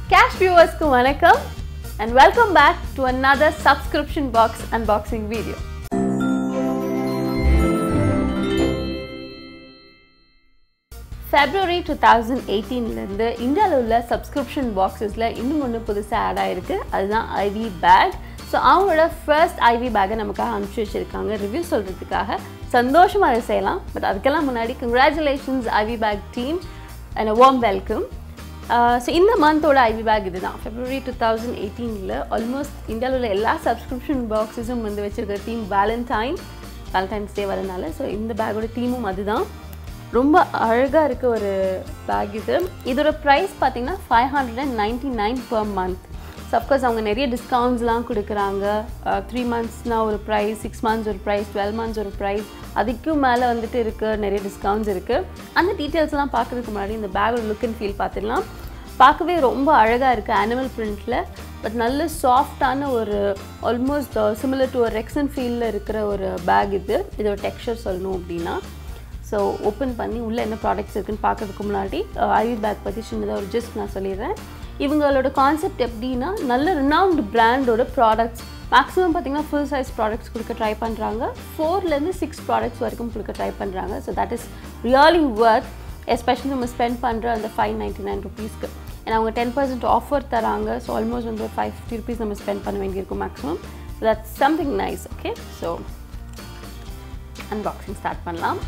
Cash viewers-க்கு வணக்கம் and welcome back to another subscription box unboxing video. February two thousand எயிட்டீன்லேருந்து இந்தியாவில் உள்ள subscription பாக்ஸஸில் இன்னும் ஒன்று புதுசாக ஆட் ஆகிருக்கு அதுதான் ஐவி பேக் ஸோ அவங்களோட ஃபர்ஸ்ட் ஐவி பேக்கை நமக்காக அனுப்பிச்சி வச்சுருக்காங்க ரிவ்யூ சொல்கிறதுக்காக சந்தோஷமாக அதை செய்யலாம் பட் அதுக்கெல்லாம் முன்னாடி congratulations Ivy pack team and warm welcome so இந்த மந்தோட ஐவி பேக் இதுதான் ஃபெப்ரவரி டூ தௌசண்ட் எயிட்டீனில் ஆல்மோஸ்ட் இந்தியாவில் உள்ள எல்லா சப்ஸ்கிரிப்ஷன் பாக்ஸஸும் வந்து வச்சுருக்க தீம் வேலண்டைன் வேலண்டைன்ஸ் டே வரனால ஸோ இந்த பேக்கோட தீமும் அதுதான் ரொம்ப அழகாக இருக்க ஒரு பேக் இது இதோட ப்ரைஸ் பார்த்தீங்கன்னா five hundred and ninety nine per month so of course அவங்க நிறைய டிஸ்கவுண்ட்ஸ்லாம் கொடுக்குறாங்க த்ரீ மந்த்ஸ்னால் ஒரு ப்ரைஸ் சிக்ஸ் மந்த்ஸ் ஒரு ப்ரைஸ் டுவெல் மந்த்ஸ் ஒரு ப்ரைஸ் அதுக்கும் மேலே வந்துட்டு இருக்குது நிறைய டிஸ்கவுண்ட்ஸ் இருக்குது அந்த டீட்டெயில்ஸ்லாம் பார்க்குறதுக்கு முன்னாடி இந்த பேக்கோட லுக் அண்ட் ஃபீல் பார்த்துடலாம் பார்க்கவே ரொம்ப அழகாக இருக்குது அனிமல் பிரிண்ட்டில் பட் நல்ல சாஃப்டான ஒரு ஆல்மோஸ்ட் சிமிலர் டு ஒரு ரெக்ஸன் ஃபீலில் இருக்கிற ஒரு பேக் இது இதோட டெக்ஸ்சர் சொல்லணும் அப்படின்னா ஸோ ஓப்பன் பண்ணி உள்ளே என்ன ப்ராடக்ட்ஸ் இருக்குன்னு பார்க்கறதுக்கு முன்னாடி ஐவி பேக் பற்றி சின்னதாக ஒரு ஜஸ்ட் நான் சொல்லிடுறேன் இவங்களோட கான்செப்ட் எப்படின்னா நல்ல ரினவுண்ட் பிராண்டோட ப்ராடக்ட்ஸ் மேக்ஸிமம் பார்த்தீங்கன்னா ஃபுல் சைஸ் ப்ராடக்ட்ஸ் கொடுக்க ட்ரை பண்ணுறாங்க ஃபோர்லேருந்து சிக்ஸ் ப்ராடக்ட்ஸ் வரைக்கும் கொடுக்க ட்ரை பண்ணுறாங்க so that is really worth especially நம்ம ஸ்பெண்ட் பண்ணுற அந்த ஃபைவ் நைன்ட்டி நைன் ருபீஸ்க்கு ஏன்னா அவங்க டென் பர்சன்ட் ஆஃபர் தராங்க ஸோ ஆல்மோஸ்ட் வந்து ஒரு ஃபைவ் ஃபிஃப்டி ருபீஸ் நம்ம ஸ்பெண்ட் பண்ண வேண்டியிருக்கும் maximum that's something nice okay so unboxing start பண்ணலாம்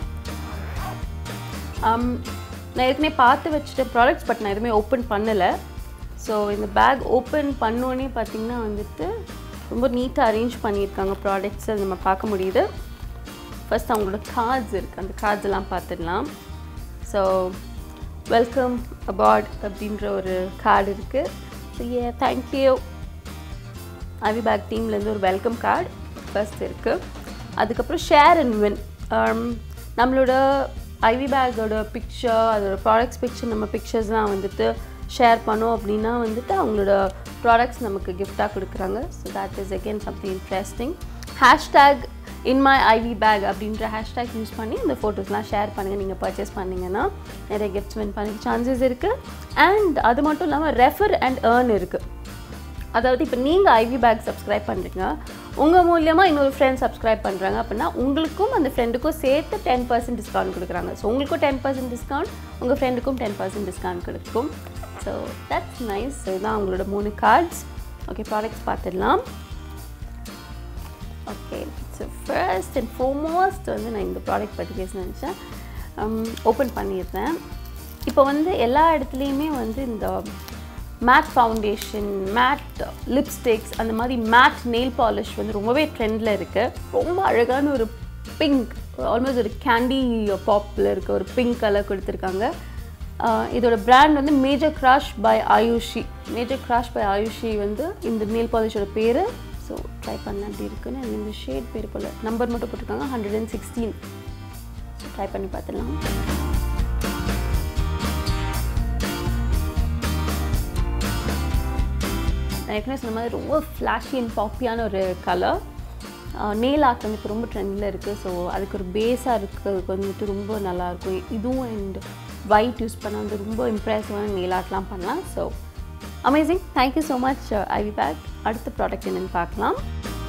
நான் ஏற்கனவே பார்த்து வச்சுட்ட ப்ராடக்ட்ஸ் பட் நான் எதுவுமே ஓப்பன் பண்ணலை ஸோ இந்த பேக் ஓப்பன் பண்ணோன்னே பார்த்திங்கன்னா வந்துட்டு ரொம்ப நீட்டாக அரேஞ்ச் பண்ணியிருக்காங்க ப்ராடக்ட்ஸ் அது நம்ம பார்க்க முடியுது ஃபஸ்ட் அவங்களோட கார்ட்ஸ் இருக்குது அந்த கார்ட்ஸ் எல்லாம் பார்த்துடலாம் ஸோ வெல்கம் அபார்ட் அப்படின்ற ஒரு கார்டு இருக்குது so a thank you IV bag டீம்லேருந்து ஒரு வெல்கம் கார்டு ஃபர்ஸ்ட் இருக்குது அதுக்கப்புறம் ஷேர் அண்ட் வின் நம்மளோட ஐவி பேக்கோட பிக்சர் அதோட ப்ராடக்ட்ஸ் பிக்சர் நம்ம பிக்சர்ஸ்லாம் வந்துட்டு ஷேர் பண்ணோம் அப்படின்னா வந்துட்டு அவங்களோட ப்ராடக்ட்ஸ் நமக்கு கிஃப்டாக கொடுக்குறாங்க so that is again something interesting hashtag in my IV bag அப்படின்ற ஹேஷ்டேக் யூஸ் பண்ணி இந்த ஃபோட்டோஸ்லாம் ஷேர் பண்ணுங்கள் நீங்கள் பர்ச்சேஸ் பண்ணிங்கன்னா நிறைய கிஃப்ட்ஸ் வின் பண்ணிக்க சான்சஸ் இருக்குது அண்ட் அது மட்டும் இல்லாமல் ரெஃபர் அண்ட் ஏர்ன் இருக்குது அதாவது இப்போ நீங்கள் ஐவி பேக் சப்ஸ்கிரைப் பண்ணுறீங்க உங்கள் மூலியமாக இன்னொரு ஃப்ரெண்ட் சப்ஸ்கிரைப் பண்ணுறாங்க அப்படின்னா உங்களுக்கும் அந்த ஃப்ரெண்டுக்கும் சேர்த்து டென் பர்சன்ட் டிஸ்கவுண்ட் கொடுக்குறாங்க ஸோ உங்களுக்கும் டென் பர்சன்ட் டிஸ்கவுண்ட் உங்கள் ஃப்ரெண்டுக்கும் டென் பர்சன்ட் டிஸ்கவுண்ட் கொடுக்கும் ஸோ தட்ஸ் நைஸ் ஸோ இதுதான் அவங்களோட மூணு கார்ட்ஸ் ஓகே ப்ராடக்ட்ஸ் பார்த்துடலாம் okay so first and foremost வந்து நான் இந்த ப்ராடக்ட் பற்றி பேச நினச்சேன் ஓப்பன் பண்ணியிருந்தேன் இப்போ வந்து எல்லா இடத்துலையுமே வந்து இந்த மேட் ஃபவுண்டேஷன் மேட் லிப்ஸ்டிக்ஸ் அந்த மாதிரி மேட் நெயில் பாலிஷ் வந்து ரொம்பவே ட்ரெண்டில் இருக்குது ரொம்ப அழகான ஒரு பிங்க் ஆல்மோஸ்ட் ஒரு கேண்டி பாப்பில் இருக்க ஒரு பிங்க் கலர் கொடுத்துருக்காங்க இதோட பிராண்ட் வந்து Major Crash by Ayushi Major Crash by Ayushi வந்து இந்த நெயில் பாலிஷோட பேர் ஸோ ட்ரை பண்ண அப்படி இருக்குன்னு இந்த ஷேட் பேர் போல் நம்பர் மட்டும் போட்டிருக்காங்க ஹண்ட்ரட் அண்ட் சிக்ஸ்டீன் ட்ரை பண்ணி பார்த்துடலாம் நான் ஏற்கனவே சொன்ன மாதிரி ரொம்ப ஃப்ளாஷி அண்ட் பாப்பியான ஒரு கலர் நெயில் ஆர்ட் வந்து இப்போ ரொம்ப ட்ரெண்டில் இருக்குது ஸோ அதுக்கு ஒரு பேஸாக இருக்கிறதுக்கு வந்துட்டு ரொம்ப நல்லாயிருக்கும் இதுவும் அண்ட் ஒயிட் யூஸ் பண்ண வந்து ரொம்ப இம்ப்ரெசிவான நெயில் ஆர்ட்லாம் பண்ணலாம் so amazing thank you so much IV bag அடுத்த ப்ராடக்ட் என்னென்னு பார்க்கலாம்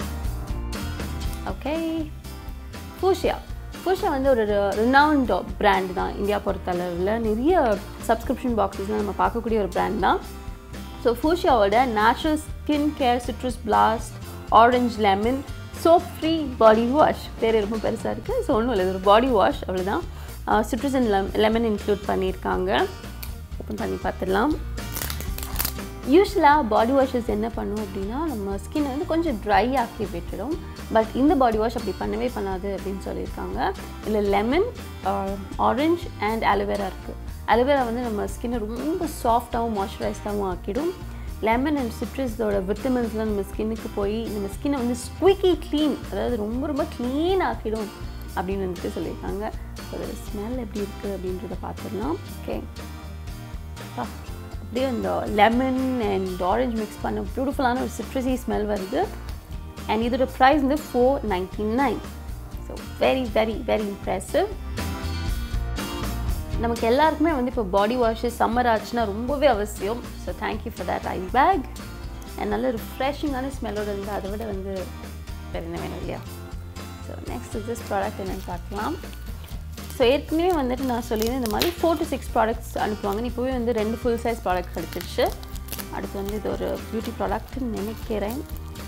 ஓகே ஃபூஷியா ஃபூஷியா வந்து ஒரு ரினவுண்ட் பிராண்ட் தான் இந்தியா பொறுத்தளவில் நிறைய சப்ஸ்கிரிப்ஷன் பாக்ஸஸ்லாம் நம்ம பார்க்கக்கூடிய ஒரு பிராண்ட் தான் ஸோ ஃபூஷியாவோட natural skin care citrus blast orange lemon soap free body wash பேர் ரொம்ப பெருசாக இருக்குது ஸோ ஒன்றும் இல்லை ஒரு பாடி வாஷ் அவ்வளோதான் சிட்ரஸ் அண்ட் லெம் லெமன் இன்க்ளூட் பண்ணியிருக்காங்க ஓப்பன் பண்ணி பார்த்துடலாம் யூஸ்வலாக பாடி வாஷஸ் என்ன பண்ணும் அப்படின்னா நம்ம ஸ்கின்னை வந்து கொஞ்சம் ட்ரை ஆக்கி விட்டுடும் பட் இந்த பாடி வாஷ் அப்படி பண்ணவே பண்ணாது அப்படின்னு சொல்லியிருக்காங்க இதில் லெமன் ஆரஞ்ச் அண்ட் அலோவேரா இருக்குது அலோவேரா வந்து நம்ம ஸ்கின்னை ரொம்ப சாஃப்டாகவும் மாய்ஸ்சரைஸ்டாகவும் ஆக்கிடும் லெமன் அண்ட் சிட்ரஸோட விட்டமின்ஸ்லாம் நம்ம ஸ்கின்னுக்கு போய் நம்ம ஸ்கின்னை வந்து ஸ்குவிக்கி க்ளீன் அதாவது ரொம்ப ரொம்ப க்ளீன் ஆக்கிடும் அப்படின்னு வந்துட்டு சொல்லியிருக்காங்க ஸோ அதோட ஸ்மெல் எப்படி இருக்குது அப்படின்றத பார்த்துடலாம் ஓகே அப்படியே இந்த லெமன் அண்ட் ஆரஞ்ச் மிக்ஸ் பண்ண பியூட்டிஃபுல்லான ஒரு சிட்ரஸி ஸ்மெல் வருது அண்ட் இதோட ப்ரைஸ் வந்து four ninety nine so very very very impressive நமக்கு எல்லாருக்குமே வந்து இப்போ பாடி வாஷு சம்மர் ஆச்சுன்னா ரொம்பவே அவசியம் so thank you for that I bag and நல்ல ரிஃப்ரெஷிங்கான ஸ்மெல்லோடு இருந்தால் அதை விட வந்து வேறு என்ன வேணும் இல்லையா ஸோ நெக்ஸ்ட் திஸ் ப்ராடக்ட் என்னென்னு பார்க்கலாம் ஸோ ஏற்கனவே வந்துட்டு நான் சொல்லியிருந்தேன் இந்த மாதிரி ஃபோர் டு சிக்ஸ் ப்ராடக்ட்ஸ் அனுப்புவாங்க இப்போவே வந்து ரெண்டு ஃபுல் சைஸ் ப்ராடக்ட் கிடச்சிருச்சு அடுத்து வந்து இது ஒரு பியூட்டி ப்ராடக்ட்னு நினைக்கிறேன்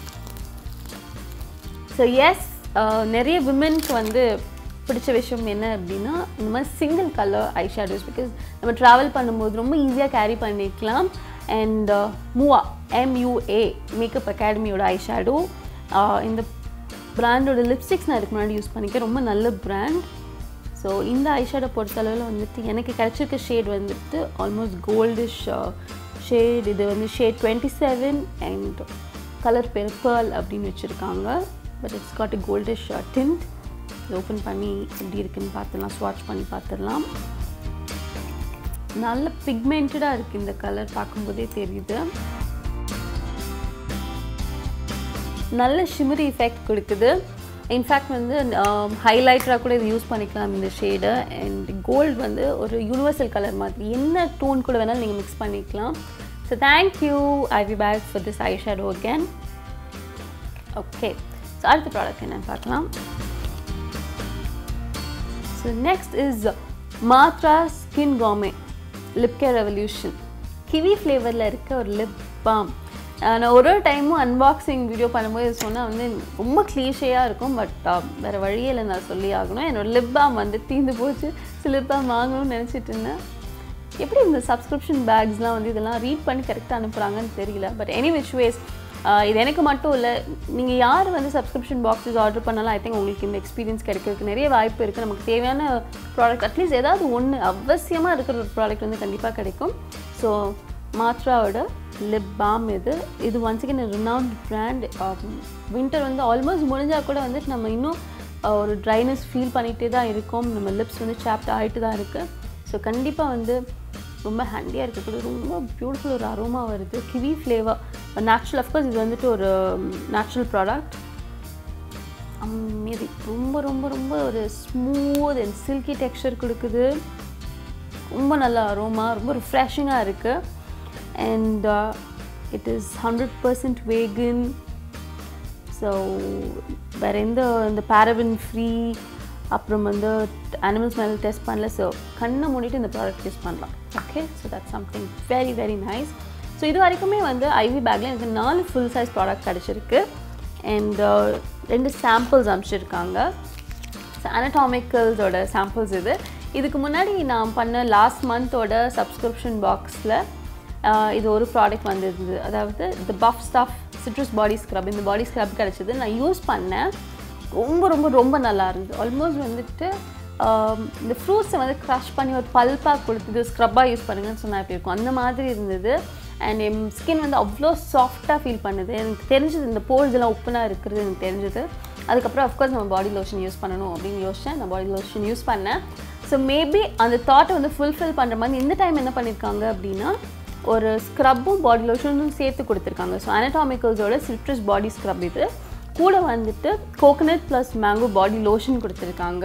ஸோ எஸ் நிறைய விமென்க்கு வந்து பிடிச்ச விஷயம் என்ன அப்படின்னா இந்த மாதிரி single colour eye shadows because நம்ம ட்ராவல் பண்ணும்போது ரொம்ப ஈஸியாக கேரி பண்ணிக்கலாம் அண்ட் மூவா எம்யூஏ மேக்கப் அகாடமியோட ஐ ஷேடோ இந்த பிராண்டோட லிப்ஸ்டிக்ஸ் நான் இதுக்கு முன்னாடி யூஸ் பண்ணிக்க ரொம்ப நல்ல பிராண்ட் ஸோ இந்த ஐஷேடோ பொறுத்தளவில் வந்துட்டு எனக்கு கிடச்சிருக்க ஷேட் வந்துட்டு ஆல்மோஸ்ட் கோல்டிஷ் ஷேட் இது வந்து shade twenty seven and colour பேர் பேர்ல் அப்படின்னு வச்சுருக்காங்க but it's got a goldish tint இது ஓப்பன் பண்ணி எப்படி இருக்குன்னு பார்த்துடலாம் ஸ்வாட்ச் பண்ணி பார்த்துடலாம் நல்ல பிக்மெண்டடாக இருக்குது இந்த கலர் பார்க்கும்போதே தெரியுது நல்ல ஷிமரி எஃபெக்ட் கொடுக்குது இன்ஃபேக்ட் வந்து ஹைலைட்டராக கூட இது யூஸ் பண்ணிக்கலாம் இந்த ஷேடை அண்ட் கோல்டு வந்து ஒரு யூனிவர்சல் கலர் மாதிரி என்ன டோன் கூட வேணாலும் நீங்கள் மிக்ஸ் பண்ணிக்கலாம் so thank you I V bag for this eye shadow again okay so அடுத்த ப்ராடக்ட் என்னென்னு பார்க்கலாம் so next is Maatra skin காமே லிப் கேர் ரெவல்யூஷன் கிவி ஃப்ளேவரில் இருக்க ஒரு லிப் பாம் நான் ஒரு ஒரு டைமும் அன்பாக்சிங் வீடியோ பண்ணும்போது சொன்னால் வந்து ரொம்ப க்ளீஷேயாக இருக்கும் பட் வேறு வழியே இல்லை நான் சொல்லி ஆகணும் என்னோடய லிப் பாம் வந்து தீந்து போச்சு ஸோ லிப் பாம் வாங்கணும்னு நினச்சிட்டு இருந்தேன் எப்படி இந்த சப்ஸ்கிரிப்ஷன் பேக்ஸ்லாம் வந்து இதெல்லாம் ரீட் பண்ணி கரெக்டாக அனுப்புகிறாங்கன்னு தெரியல பட் எனி விச் வேஸ் இது எனக்கு மட்டும் இல்லை நீங்கள் யார் வந்து சப்ஸ்கிரிப்ஷன் பாக்ஸஸ் ஆர்டர் பண்ணாலும் ஐ திங்க் உங்களுக்கு இந்த எக்ஸ்பீரியன்ஸ் கிடைக்கிறதுக்கு நிறைய வாய்ப்பு இருக்குது நமக்கு தேவையான ப்ராடக்ட் அட்லீஸ்ட் ஏதாவது ஒன்று அவசியமாக இருக்கிற ஒரு ப்ராடக்ட் வந்து கண்டிப்பாக கிடைக்கும் ஸோ மாத்ராவோட லிப் பாம் இது இது once again renowned brand winter வந்து ஆல்மோஸ்ட் முடிஞ்சால் கூட வந்துட்டு நம்ம இன்னும் ஒரு ட்ரைனஸ் ஃபீல் பண்ணிகிட்டே தான் இருக்கோம் நம்ம லிப்ஸ் வந்து சாப்ட் ஆகிட்டு தான் இருக்குது ஸோ கண்டிப்பாக வந்து ரொம்ப ஹேண்டியாக இருக்கக்கூடிய ரொம்ப பியூட்டிஃபுல் ஒரு அரோமா வருது கிவி ஃப்ளேவர் நேச்சுரல் அஃப்கோர்ஸ் இது வந்துட்டு ஒரு நேச்சுரல் ப்ராடக்ட் அம்மேதி ரொம்ப ரொம்ப ரொம்ப ஒரு ஸ்மூத் அண்ட் சில்கி டெக்ஸ்சர் கொடுக்குது ரொம்ப நல்ல அரோமா ரொம்ப ரிஃப்ரெஷிங்காக இருக்குது and it is hundred percent vegan so வேறு எந்த இந்த பேரபின் ஃப்ரீ அப்புறம் வந்து அனிமல் ஸ்மெல் டெஸ்ட் பண்ணல ஸோ கண்ணை மூடிட்டு இந்த ப்ராடக்ட் யூஸ் பண்ணலாம் okay so that something very very nice so இது வரைக்குமே வந்து ஐவி பேக்கில் எனக்கு நாலு ஃபுல் சைஸ் ப்ராடக்ட் கிடச்சிருக்கு அண்ட் ரெண்டு சாம்பிள்ஸ் அனுப்பிச்சிருக்காங்க அனடாமிக்கல்ஸோட சாம்பிள்ஸ் இது இதுக்கு முன்னாடி நான் பண்ண லாஸ்ட் மந்தோட சப்ஸ்கிரிப்ஷன் பாக்ஸில் இது ஒரு ப்ராடக்ட் வந்திருந்தது அதாவது the puff stuff citrus body scrub இந்த பாடி ஸ்க்ரப் கிடச்சிது நான் யூஸ் பண்ணேன் ரொம்ப ரொம்ப ரொம்ப நல்லா இருந்தது ஆல்மோஸ்ட் வந்துட்டு இந்த ஃப்ரூட்ஸை வந்து க்ரஷ் பண்ணி ஒரு பல்பாக கொடுத்தது ஸ்க்ரப்பாக யூஸ் பண்ணுங்கன்னு சொன்னால் எப்படி இருக்கும் அந்த மாதிரி இருந்தது அண்ட் என் ஸ்கின் வந்து அவ்வளோ சாஃப்டாக ஃபீல் பண்ணுது எனக்கு தெரிஞ்சது இந்த போர்ஸ் எல்லாம் ஓப்பனாக இருக்கிறது எனக்கு தெரிஞ்சது அதுக்கப்புறம் அஃப்கோர்ஸ் நம்ம பாடி லோஷன் யூஸ் பண்ணணும் அப்படின்னு யோசிச்சேன் நான் பாடி லோஷன் யூஸ் பண்ணேன் ஸோ மேபி அந்த தாட்டை வந்து ஃபுல்ஃபில் பண்ணுற மாதிரி இந்த டைம் என்ன பண்ணியிருக்காங்க அப்படின்னா ஒரு ஸ்க்ரப்பும் பாடி லோஷனும் சேர்த்து கொடுத்துருக்காங்க ஸோ அனடாமிக்கல்ஸோட சிட்ரஸ் பாடி ஸ்க்ரப் இது கூட வந்துட்டு coconut plus mango body lotion கொடுத்துருக்காங்க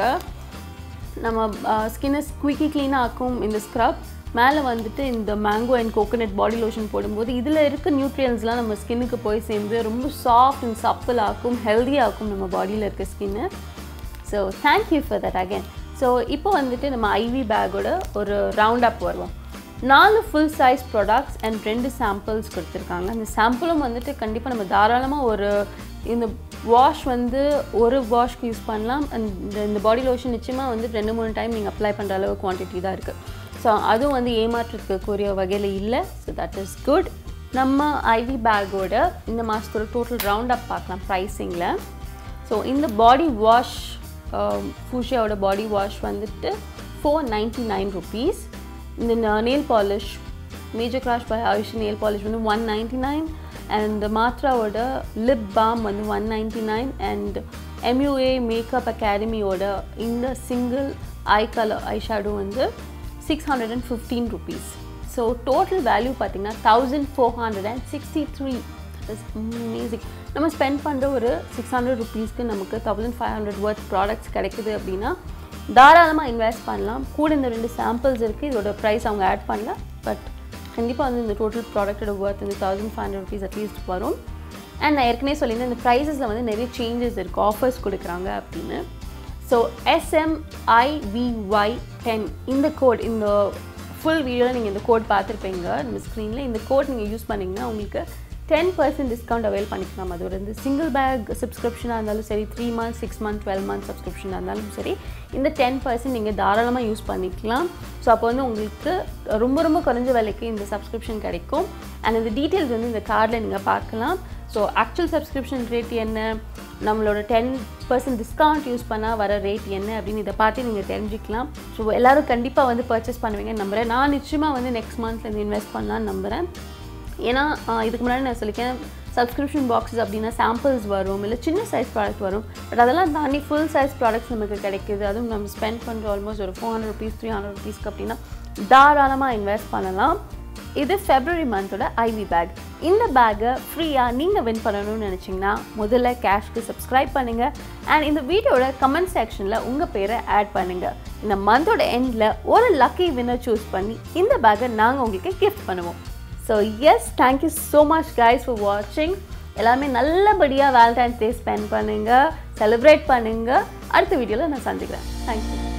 நம்ம ஸ்கின்னை ஸ்குவிக்கி க்ளீனாக ஆக்கும் இந்த ஸ்க்ரப் மேலே வந்துட்டு இந்த mango and coconut body lotion போடும்போது இதில் இருக்க நியூட்ரியன்ஸ்லாம் நம்ம ஸ்கின்னுக்கு போய் சேர்ந்து ரொம்ப சாஃப்ட் அண்ட் சப்பிள் ஆக்கும் ஹெல்த்தியாகும் நம்ம பாடியில் இருக்க skin so thank you for that again so இப்போ வந்துட்டு நம்ம ஐவி பேக்கோட ஒரு ரவுண்ட் அப் வருவோம் நாலு ஃபுல் சைஸ் ப்ராடக்ட்ஸ் அண்ட் ரெண்டு சாம்பிள்ஸ் கொடுத்துருக்காங்க அந்த சாம்பிளும் வந்துட்டு கண்டிப்பாக நம்ம தாராளமாக ஒரு இந்த வாஷ் வந்து ஒரு வாஷ்க்கு யூஸ் பண்ணலாம் அண்ட் இந்த பாடி லோஷன் நிச்சயமாக வந்து ரெண்டு மூணு டைம் நீங்கள் அப்ளை பண்ணுற அளவு குவான்டிட்டி தான் இருக்குது ஸோ அதுவும் வந்து ஏமாற்றத்துக்கு கூடிய வகையில் இல்லை ஸோ தட் இஸ் குட் நம்ம ஐவி பேக்கோட இந்த மாதத்தோட டோட்டல் ரவுண்ட் அப் பார்க்கலாம் ப்ரைஸிங்கில் ஸோ இந்த பாடி வாஷ் ஃபூஷியாவோட பாடி வாஷ் வந்துட்டு ஃபோர் நைன்ட்டி நைன் ருபீஸ் இந்த nail polish Major Crash by Ayush nail polish வந்து ஒன் நைன்ட்டி நைன் அண்ட் மாத்ராவோட லிப் பாம் வந்து one ninety nine and MUA makeup அகாடமியோட இந்த single eye colour eye shadow வந்து six hundred and fifteen rupees so total value பார்த்தீங்கன்னா thousand four hundred and sixty three is amazing நம்ம spend பண்ணுற ஒரு six hundred ருபீஸ்க்கு நமக்கு thousand five hundred worth products கிடைக்குது அப்படின்னா தாராளமாக இன்வெஸ்ட் பண்ணலாம் கூட இந்த ரெண்டு சாம்பிள்ஸ் இருக்குது இதோட ப்ரைஸ் அவங்க ஆட் பண்ணல பட் கண்டிப்பாக வந்து இந்த டோட்டல் ப்ராடக்டோட ஒர்த் வந்து thousand five hundred rupees at least வரும் அண்ட் நான் ஏற்கனவே சொல்லியிருந்தேன் இந்த ப்ரைஸஸில் வந்து நிறைய சேஞ்சஸ் இருக்குது ஆஃபர்ஸ் கொடுக்குறாங்க அப்படின்னு ஸோ எஸ்எம்ஐவிஒய் டென் இந்த கோட் இந்த ஃபுல் வீடியோவில் நீங்கள் இந்த கோட் பார்த்துருப்பீங்க இந்த ஸ்க்ரீனில் இந்த கோட் நீங்கள் யூஸ் பண்ணிங்கன்னா உங்களுக்கு டென் பர்சன்ட் டிஸ்கவுண்ட் அவைல் பண்ணிக்கலாம் அது வந்து சிங்கிள் பேக் சப்ஸ்கிரிப்ஷனாக இருந்தாலும் சரி three months six month twelve month சப்ஸ்கிரிப்ஷனாக இருந்தாலும் சரி இந்த டென் பர்சன்ட் நீங்கள் தாராளமாக யூஸ் பண்ணிக்கலாம் ஸோ அப்போ வந்து உங்களுக்கு ரொம்ப ரொம்ப குறைஞ்ச விலைக்கு இந்த சப்ஸ்கிரிப்ஷன் கிடைக்கும் அண்ட் இந்த டீட்டெயில்ஸ் வந்து இந்த கார்டில் நீங்கள் பார்க்கலாம் ஸோ ஆக்சுவல் சப்ஸ்கிரிப்ஷன் ரேட் என்ன நம்மளோட டென் பர்சன்ட் டிஸ்கவுண்ட் யூஸ் பண்ணால் வர ரேட் என்ன அப்படின்னு இதை பார்த்து நீங்கள் தெரிஞ்சுக்கலாம் ஸோ எல்லோரும் கண்டிப்பாக வந்து பர்ச்சேஸ் பண்ணுவீங்கன்னு நம்புகிறேன் நான் நிச்சயமாக வந்து நெக்ஸ்ட் மந்த்லேருந்து இன்வெஸ்ட் பண்ணலான்னு நம்புகிறேன் ஏன்னா இதுக்கு முன்னாடி நான் சொல்லியிருக்கேன் சப்ஸ்கிரிப்ஷன் பாக்ஸஸ் அப்படின்னா சாம்பிள்ஸ் வரும் இல்லை சின்ன சைஸ் ப்ராடக்ட் வரும் பட் அதெல்லாம் தாண்டி ஃபுல் சைஸ் ப்ராடக்ட்ஸ் நமக்கு கிடைக்குது அதுவும் நம்ம ஸ்பெண்ட் பண்ணுற ஆல்மோஸ்ட் ஒரு four hundred rupees three hundred ருபீஸ்க்கு அப்படின்னா தாராளமாக இன்வெஸ்ட் பண்ணலாம் இது ஃபெப்ரவரி மந்தோட ஐவி பேக் இந்த பேக்கை ஃப்ரீயாக நீங்கள் வின் பண்ணணும்னு நினச்சிங்கன்னா முதல்ல கேஷ்க்கு சப்ஸ்கிரைப் பண்ணுங்கள் அண்ட் இந்த வீடியோட கமெண்ட் செக்ஷனில் உங்கள் பேரை ஆட் பண்ணுங்கள் இந்த மந்தோட எண்டில் ஒரு லக்கி வின்னர் சூஸ் பண்ணி இந்த பேக்கை நாங்கள் உங்களுக்கு கிஃப்ட் பண்ணுவோம் so yes thank you so much guys for வாட்சிங் எல்லாமே நல்லபடியாக வேலண்டைன்ஸ் டே ஸ்பெண்ட் பண்ணுங்கள் செலிப்ரேட் பண்ணுங்கள் அடுத்த வீடியோவில் நான் சந்திக்கிறேன் தேங்க்யூ